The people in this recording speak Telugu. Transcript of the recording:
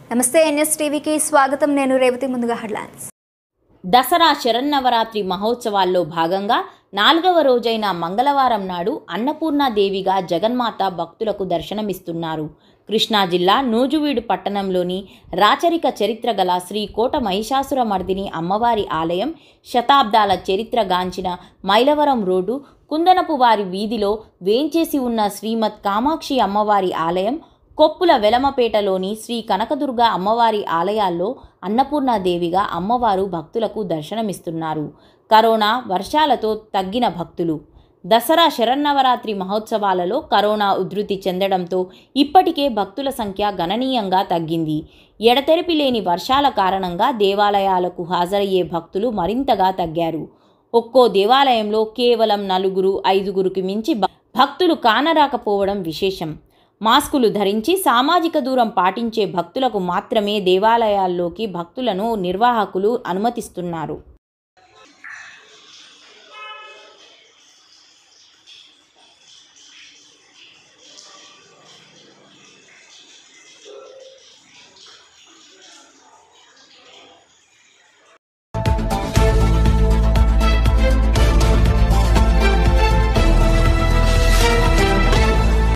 నమస్తే ఎన్ఎస్ టీవీకి స్వాగతం నేను రేవతి ముందుగా హెడ్లైన్స్ దసరా శరన్నవరాత్రి మహోత్సవాల్లో భాగంగా నాలుగవ రోజైన మంగళవారం నాడు అన్నపూర్ణాదేవిగా జగన్మాత భక్తులకు దర్శనమిస్తున్నారు కృష్ణా జిల్లా నూజువీడు పట్టణంలోని రాచరిక చరిత్ర గల శ్రీ కోట మహిషాసురమర్దిని అమ్మవారి ఆలయం శతాబ్దాల చరిత్రగాంచిన మైలవరం రోడ్డు కుందనపు వారి వీధిలో వేంచేసి ఉన్న శ్రీమద్ కామాక్షి అమ్మవారి ఆలయం కొప్పుల వెలమపేటలోని శ్రీ కనకదుర్గ అమ్మవారి ఆలయాల్లో అన్నపూర్ణాదేవిగా అమ్మవారు భక్తులకు దర్శనమిస్తున్నారు కరోనా వర్షాలతో తగ్గిన భక్తులు దసరా శరన్నవరాత్రి మహోత్సవాలలో కరోనా ఉధృతి చెందడంతో ఇప్పటికే భక్తుల సంఖ్య గణనీయంగా తగ్గింది ఎడతెరిపి లేని వర్షాల కారణంగా దేవాలయాలకు హాజరయ్యే భక్తులు మరింతగా తగ్గారు ఒక్కో దేవాలయంలో కేవలం నలుగురు ఐదుగురికి మించి భ- భక్తులు కానరాకపోవడం విశేషం మాస్కులు ధరించి సామాజిక దూరం పాటించే భక్తులకు మాత్రమే దేవాలయాల్లోకి భక్తులను నిర్వాహకులు అనుమతిస్తున్నారు